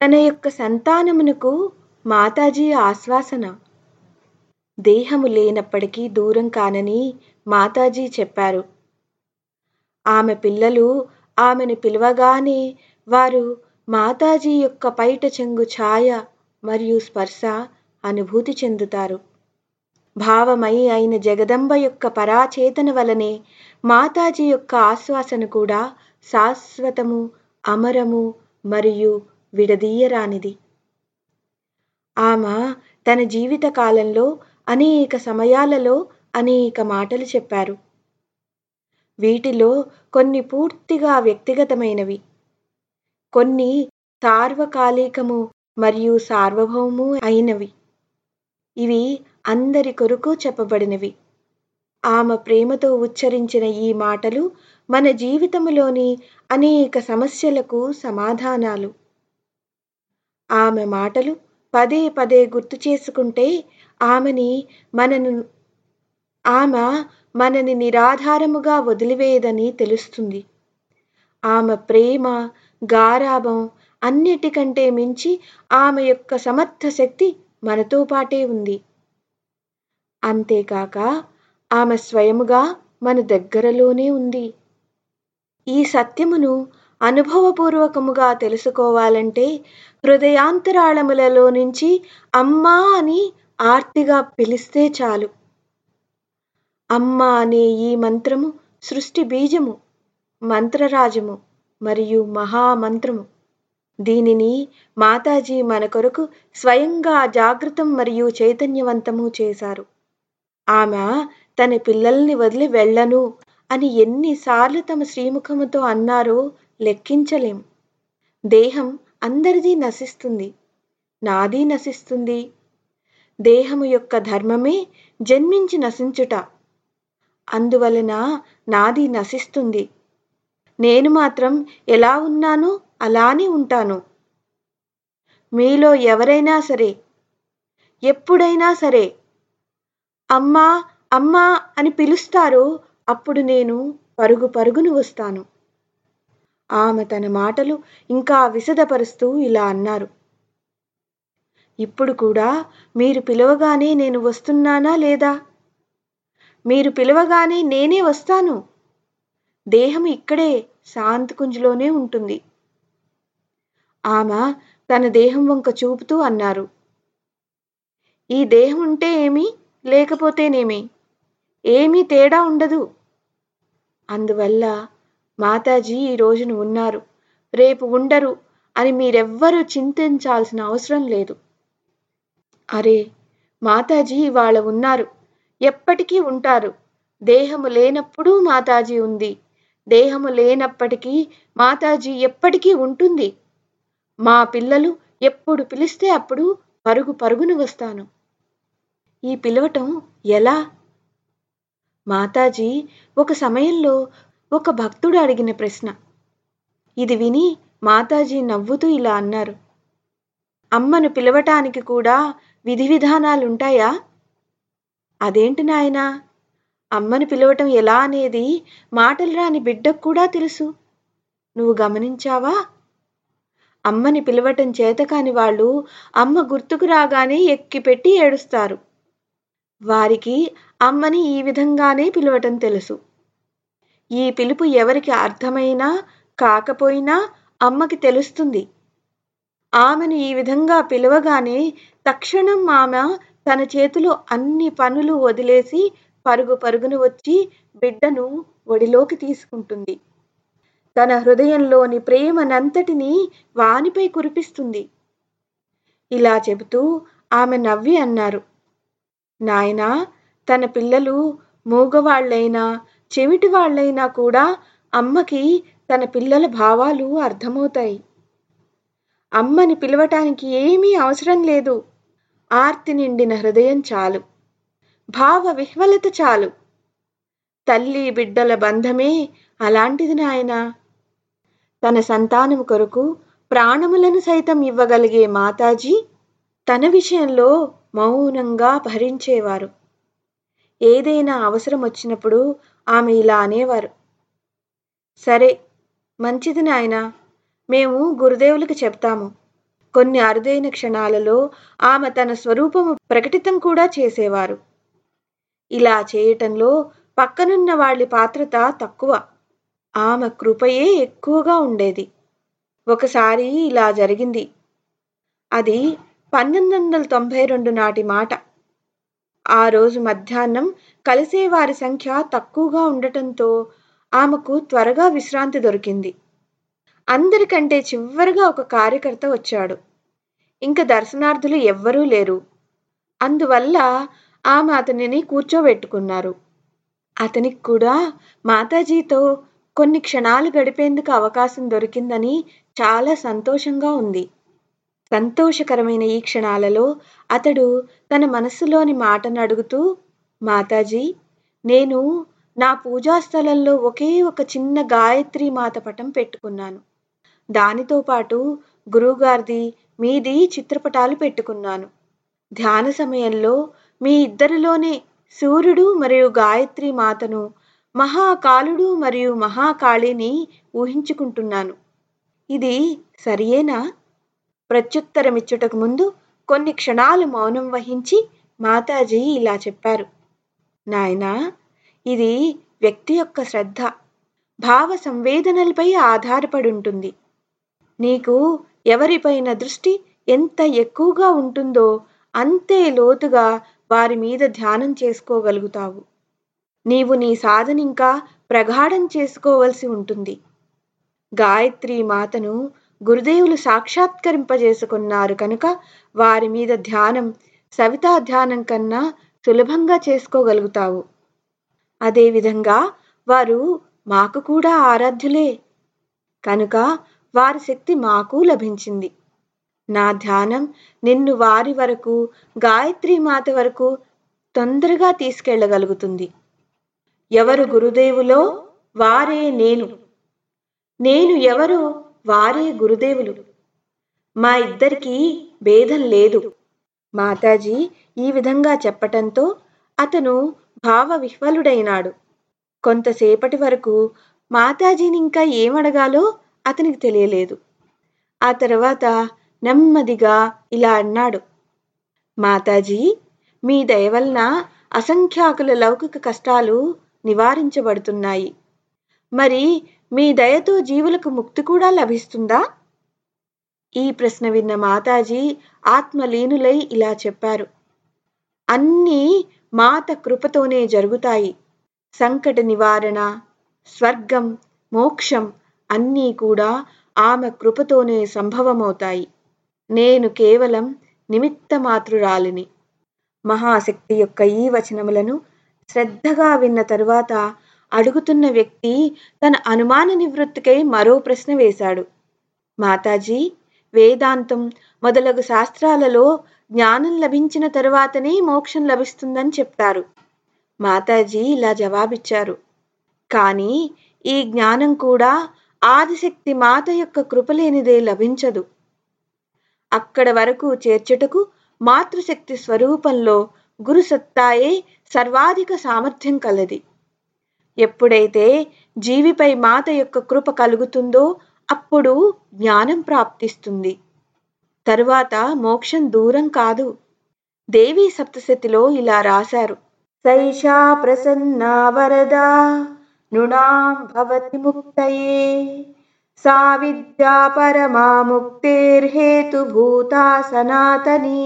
తన యొక్క సంతానమునకు మాతాజీ ఆశ్వాసన దేహము లేనప్పటికీ దూరం కానని మాతాజీ చెప్పారు ఆమె పిల్లలు ఆమెను పిలవగానే వారు మాతాజీ యొక్క పైట చెంగు ఛాయ మరియు స్పర్శ అనుభూతి చెందుతారు భావమయి అయిన జగదంబ యొక్క పరాచేతన వలనే మాతాజీ యొక్క ఆశ్వాసన కూడా శాశ్వతము అమరము మరియు విడదీయరానిది ఆమె తన జీవిత కాలంలో అనేక సమయాలలో అనేక మాటలు చెప్పారు వీటిలో కొన్ని పూర్తిగా వ్యక్తిగతమైనవి కొన్ని సార్వకాలికము మరియు సార్వభౌము అయినవి ఇవి అందరి కొరకు చెప్పబడినవి ఆమె ప్రేమతో ఉచ్చరించిన ఈ మాటలు మన జీవితములోని అనేక సమస్యలకు సమాధానాలు ఆమె మాటలు పదే పదే గుర్తు చేసుకుంటే ఆమెని మనను ఆమె మనని నిరాధారముగా వదిలివేయదని తెలుస్తుంది ఆమె ప్రేమ గారాభం అన్నిటికంటే మించి ఆమె యొక్క సమర్థ శక్తి మనతో పాటే ఉంది అంతేకాక ఆమె స్వయముగా మన దగ్గరలోనే ఉంది ఈ సత్యమును అనుభవపూర్వకముగా తెలుసుకోవాలంటే హృదయాంతరాళములలో నుంచి అమ్మా అని ఆర్తిగా పిలిస్తే చాలు అమ్మ అనే ఈ మంత్రము సృష్టి బీజము మంత్రరాజము మరియు మహామంత్రము దీనిని మాతాజీ మన కొరకు స్వయంగా జాగృతం మరియు చైతన్యవంతము చేశారు ఆమె తన పిల్లల్ని వదిలి వెళ్ళను అని ఎన్నిసార్లు తమ శ్రీముఖముతో అన్నారో లెక్కించలేం దేహం అందరిది నశిస్తుంది నాది నశిస్తుంది దేహము యొక్క ధర్మమే జన్మించి నశించుట అందువలన నాది నశిస్తుంది నేను మాత్రం ఎలా ఉన్నానో అలానే ఉంటాను మీలో ఎవరైనా సరే ఎప్పుడైనా సరే అమ్మా అమ్మా అని పిలుస్తారో అప్పుడు నేను పరుగు పరుగును వస్తాను ఆమె తన మాటలు ఇంకా విశదపరుస్తూ ఇలా అన్నారు ఇప్పుడు కూడా మీరు పిలవగానే నేను వస్తున్నానా లేదా మీరు పిలవగానే నేనే వస్తాను దేహం ఇక్కడే శాంతికుంజులోనే ఉంటుంది ఆమె తన దేహం వంక చూపుతూ అన్నారు ఈ దేహం ఉంటే ఏమి లేకపోతేనేమి ఏమీ తేడా ఉండదు అందువల్ల మాతాజీ ఈ రోజున ఉన్నారు రేపు ఉండరు అని మీరెవ్వరూ చింతించాల్సిన అవసరం లేదు అరే మాతాజీ ఇవాళ ఉన్నారు ఎప్పటికీ ఉంటారు దేహము లేనప్పుడు మాతాజీ ఉంది దేహము లేనప్పటికీ మాతాజీ ఎప్పటికీ ఉంటుంది మా పిల్లలు ఎప్పుడు పిలిస్తే అప్పుడు పరుగు పరుగును వస్తాను ఈ పిలవటం ఎలా మాతాజీ ఒక సమయంలో ఒక భక్తుడు అడిగిన ప్రశ్న ఇది విని మాతాజీ నవ్వుతూ ఇలా అన్నారు అమ్మను పిలవటానికి కూడా విధి విధానాలుంటాయా అదేంటి నాయనా అమ్మను పిలవటం ఎలా అనేది మాటలు రాని బిడ్డకు కూడా తెలుసు నువ్వు గమనించావా అమ్మని పిలవటం చేతకాని వాళ్ళు అమ్మ గుర్తుకు రాగానే ఎక్కిపెట్టి ఏడుస్తారు వారికి అమ్మని ఈ విధంగానే పిలవటం తెలుసు ఈ పిలుపు ఎవరికి అర్థమైనా కాకపోయినా అమ్మకి తెలుస్తుంది ఆమెను ఈ విధంగా పిలవగానే తక్షణం ఆమె తన చేతిలో అన్ని పనులు వదిలేసి పరుగు పరుగును వచ్చి బిడ్డను ఒడిలోకి తీసుకుంటుంది తన హృదయంలోని ప్రేమనంతటినీ వానిపై కురిపిస్తుంది ఇలా చెబుతూ ఆమె నవ్వి అన్నారు నాయనా తన పిల్లలు మూగవాళ్లైనా చెవిటి వాళ్ళైనా కూడా అమ్మకి తన పిల్లల భావాలు అర్థమవుతాయి అమ్మని పిలవటానికి ఏమీ అవసరం లేదు ఆర్తి నిండిన హృదయం చాలు భావ విహ్వలత చాలు తల్లి బిడ్డల బంధమే అలాంటిది నాయనా తన సంతానము కొరకు ప్రాణములను సైతం ఇవ్వగలిగే మాతాజీ తన విషయంలో మౌనంగా భరించేవారు ఏదైనా అవసరం వచ్చినప్పుడు ఆమె ఇలా అనేవారు సరే మంచిది నాయనా మేము గురుదేవులకు చెప్తాము కొన్ని అరుదైన క్షణాలలో ఆమె తన స్వరూపము ప్రకటితం కూడా చేసేవారు ఇలా చేయటంలో పక్కనున్న వాళ్ళ పాత్రత తక్కువ ఆమె కృపయే ఎక్కువగా ఉండేది ఒకసారి ఇలా జరిగింది అది పంతొమ్మిది వందల తొంభై రెండు నాటి మాట ఆ రోజు మధ్యాహ్నం కలిసేవారి సంఖ్య తక్కువగా ఉండటంతో ఆమెకు త్వరగా విశ్రాంతి దొరికింది అందరికంటే చివరిగా ఒక కార్యకర్త వచ్చాడు ఇంక దర్శనార్థులు ఎవ్వరూ లేరు అందువల్ల ఆమె అతనిని కూర్చోబెట్టుకున్నారు అతనికి కూడా మాతాజీతో కొన్ని క్షణాలు గడిపేందుకు అవకాశం దొరికిందని చాలా సంతోషంగా ఉంది సంతోషకరమైన ఈ క్షణాలలో అతడు తన మనస్సులోని మాటను అడుగుతూ మాతాజీ నేను నా పూజా స్థలంలో ఒకే ఒక చిన్న గాయత్రి మాత పటం పెట్టుకున్నాను దానితో పాటు గురువుగారిది మీది చిత్రపటాలు పెట్టుకున్నాను ధ్యాన సమయంలో మీ ఇద్దరిలోనే సూర్యుడు మరియు గాయత్రి మాతను మహాకాలుడు మరియు మహాకాళిని ఊహించుకుంటున్నాను ఇది సరియేనా ప్రత్యుత్తరమిచ్చుటకు ముందు కొన్ని క్షణాలు మౌనం వహించి మాతాజీ ఇలా చెప్పారు నాయనా ఇది వ్యక్తి యొక్క శ్రద్ధ భావ సంవేదనలపై ఆధారపడి ఉంటుంది నీకు ఎవరిపైన దృష్టి ఎంత ఎక్కువగా ఉంటుందో అంతే లోతుగా వారి మీద ధ్యానం చేసుకోగలుగుతావు నీవు నీ సాధన ఇంకా ప్రగాఢం చేసుకోవలసి ఉంటుంది గాయత్రి మాతను గురుదేవులు సాక్షాత్కరింపజేసుకున్నారు కనుక వారి మీద ధ్యానం సవితా ధ్యానం కన్నా సులభంగా చేసుకోగలుగుతావు అదేవిధంగా వారు మాకు కూడా ఆరాధ్యులే కనుక వారి శక్తి మాకు లభించింది నా ధ్యానం నిన్ను వారి వరకు గాయత్రి మాత వరకు తొందరగా తీసుకెళ్ళగలుగుతుంది ఎవరు గురుదేవులో వారే నేను నేను ఎవరు వారే గురుదేవులు మా ఇద్దరికీ భేదం లేదు మాతాజీ ఈ విధంగా చెప్పటంతో అతను భావ విహ్వలుడైనాడు కొంతసేపటి వరకు మాతాజీని ఇంకా ఏమడగాలో అతనికి తెలియలేదు ఆ తర్వాత నెమ్మదిగా ఇలా అన్నాడు మాతాజీ మీ దయ వలన అసంఖ్యాకుల లౌకిక కష్టాలు నివారించబడుతున్నాయి మరి మీ దయతో జీవులకు ముక్తి కూడా లభిస్తుందా ఈ ప్రశ్న విన్న మాతాజీ ఆత్మలీనులై ఇలా చెప్పారు అన్నీ మాత కృపతోనే జరుగుతాయి సంకట నివారణ స్వర్గం మోక్షం అన్నీ కూడా ఆమె కృపతోనే సంభవమవుతాయి నేను కేవలం నిమిత్త మాతృరాలిని మహాశక్తి యొక్క ఈ వచనములను శ్రద్ధగా విన్న తరువాత అడుగుతున్న వ్యక్తి తన అనుమాన నివృత్తికై మరో ప్రశ్న వేశాడు మాతాజీ వేదాంతం మొదలగు శాస్త్రాలలో జ్ఞానం లభించిన తరువాతనే మోక్షం లభిస్తుందని చెప్తారు మాతాజీ ఇలా జవాబిచ్చారు కానీ ఈ జ్ఞానం కూడా ఆదిశక్తి మాత యొక్క కృపలేనిదే లభించదు అక్కడ వరకు చేర్చుటకు మాతృశక్తి స్వరూపంలో గురుసత్తాయే సర్వాధిక సామర్థ్యం కలది ఎప్పుడైతే జీవిపై మాత యొక్క కృప కలుగుతుందో అప్పుడు జ్ఞానం ప్రాప్తిస్తుంది తరువాత మోక్షం దూరం కాదు దేవీ సప్తశతిలో ఇలా రాశారు సైషా ప్రసన్నా వరదా నృణాం భవతి ముక్తయే సా విద్యా పరమా ముక్తేర్హేతుభూతా సనాతనీ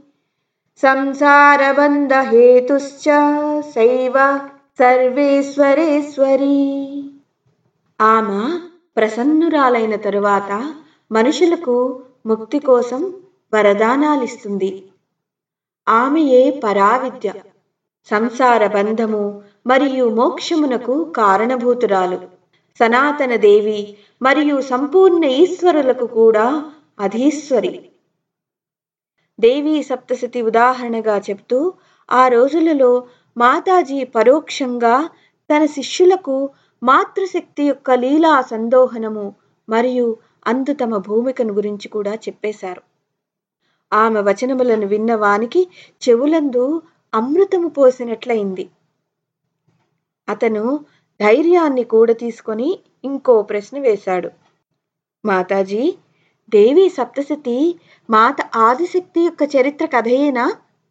సంసారబంధ హేతుశ్చ శైవ సర్వేశ్వరేశ్వరీ ఆమె ప్రసన్నురాలైన తరువాత మనుషులకు ముక్తి కోసం వరదానాలిస్తుంది ఆమెయే పరావిద్య సంసార బంధము మరియు మోక్షమునకు కారణభూతురాలు సనాతన దేవి మరియు సంపూర్ణ ఈశ్వరులకు కూడా అధీశ్వరి దేవీ సప్తశతి ఉదాహరణగా చెప్తూ ఆ రోజులలో మాతాజీ పరోక్షంగా తన శిష్యులకు మాతృశక్తి యొక్క లీలా సందోహనము మరియు అందు తమ భూమికను గురించి కూడా చెప్పేశారు ఆమె వచనములను విన్నవానికి చెవులందు అమృతము పోసినట్లయింది అతను ధైర్యాన్ని కూడా తీసుకొని ఇంకో ప్రశ్న వేశాడు మాతాజీ దేవి సప్తశతి మాత ఆదిశక్తి యొక్క చరిత్ర కథయేనా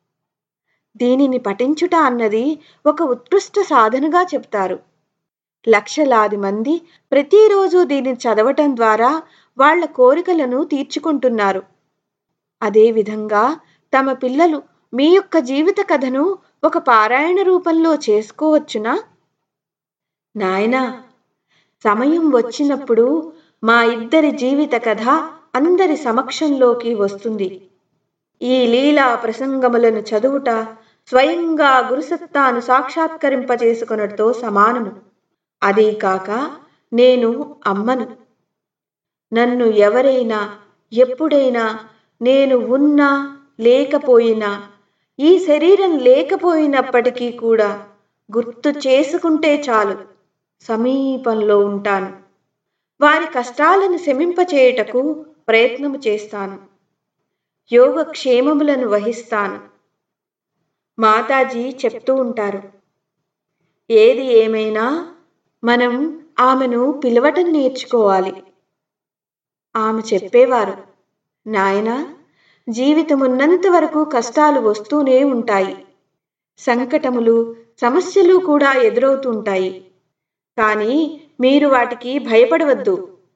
దీనిని పఠించుట అన్నది ఒక ఉత్కృష్ట సాధనగా చెప్తారు లక్షలాది మంది ప్రతిరోజు దీనిని చదవటం ద్వారా వాళ్ళ కోరికలను తీర్చుకుంటున్నారు అదేవిధంగా తమ పిల్లలు మీ యొక్క జీవిత కథను ఒక పారాయణ రూపంలో చేసుకోవచ్చునా నాయనా సమయం వచ్చినప్పుడు మా ఇద్దరి జీవిత కథ అందరి సమక్షంలోకి వస్తుంది ఈ లీలా ప్రసంగములను చదువుట స్వయంగా గురుసత్తాను సాక్షాత్కరింపజేసుకున్నతో సమానము అదే కాక నేను అమ్మను నన్ను ఎవరైనా ఎప్పుడైనా నేను ఉన్నా లేకపోయినా ఈ శరీరం లేకపోయినప్పటికీ కూడా గుర్తు చేసుకుంటే చాలు సమీపంలో ఉంటాను వారి కష్టాలను శమింపచేయుటకు ప్రయత్నము చేస్తాను యోగక్షేమములను వహిస్తాను మాతాజీ చెప్తూ ఉంటారు ఏది ఏమైనా మనం ఆమెను పిలవటం నేర్చుకోవాలి ఆమె చెప్పేవారు నాయనా జీవితమున్నంత వరకు కష్టాలు వస్తూనే ఉంటాయి సంకటములు సమస్యలు కూడా ఎదురవుతుంటాయి కానీ మీరు వాటికి భయపడవద్దు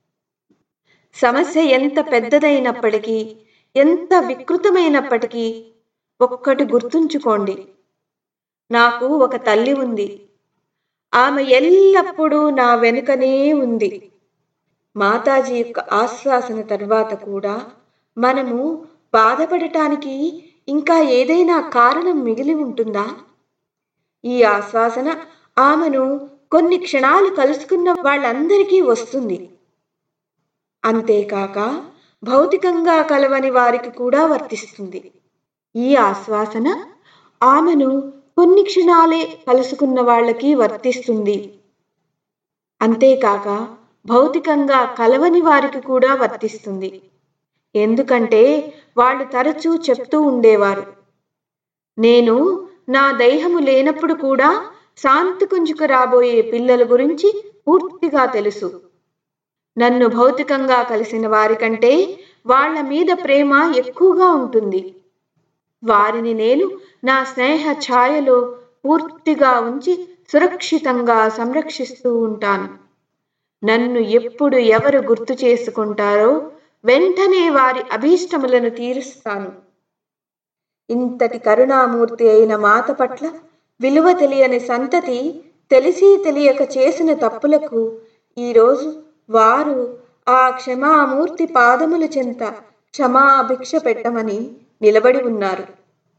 సమస్య ఎంత పెద్దదైనప్పటికీ ఎంత వికృతమైనప్పటికీ ఒక్కటి గుర్తుంచుకోండి నాకు ఒక తల్లి ఉంది ఆమె ఎల్లప్పుడూ నా వెనుకనే ఉంది మాతాజీ యొక్క ఆశ్వాసన తర్వాత కూడా మనము బాధపడటానికి ఇంకా ఏదైనా కారణం మిగిలి ఉంటుందా ఈ ఆశ్వాసన ఆమెను కొన్ని క్షణాలు కలుసుకున్న వాళ్ళందరికీ వస్తుంది అంతేకాక భౌతికంగా కలవని వారికి కూడా వర్తిస్తుంది ఈ ఆశ్వాసన ఆమెను కొన్ని క్షణాలే కలుసుకున్న వాళ్ళకి వర్తిస్తుంది అంతేకాక భౌతికంగా కలవని వారికి కూడా వర్తిస్తుంది ఎందుకంటే వాళ్ళు తరచూ చెప్తూ ఉండేవారు నేను నా దేహము లేనప్పుడు కూడా శాంతి కుంజుకు రాబోయే పిల్లల గురించి పూర్తిగా తెలుసు నన్ను భౌతికంగా కలిసిన వారికంటే వాళ్ల మీద ప్రేమ ఎక్కువగా ఉంటుంది వారిని నేను నా స్నేహ ఛాయలో పూర్తిగా ఉంచి సురక్షితంగా సంరక్షిస్తూ ఉంటాను నన్ను ఎప్పుడు ఎవరు గుర్తు చేసుకుంటారో వెంటనే వారి అభీష్టములను తీరుస్తాను ఇంతటి కరుణామూర్తి అయిన మాత పట్ల విలువ తెలియని సంతతి తెలిసి తెలియక చేసిన తప్పులకు ఈరోజు వారు ఆ క్షమామూర్తి పాదముల చెంత క్షమాభిక్ష పెట్టమని నిలబడి ఉన్నారు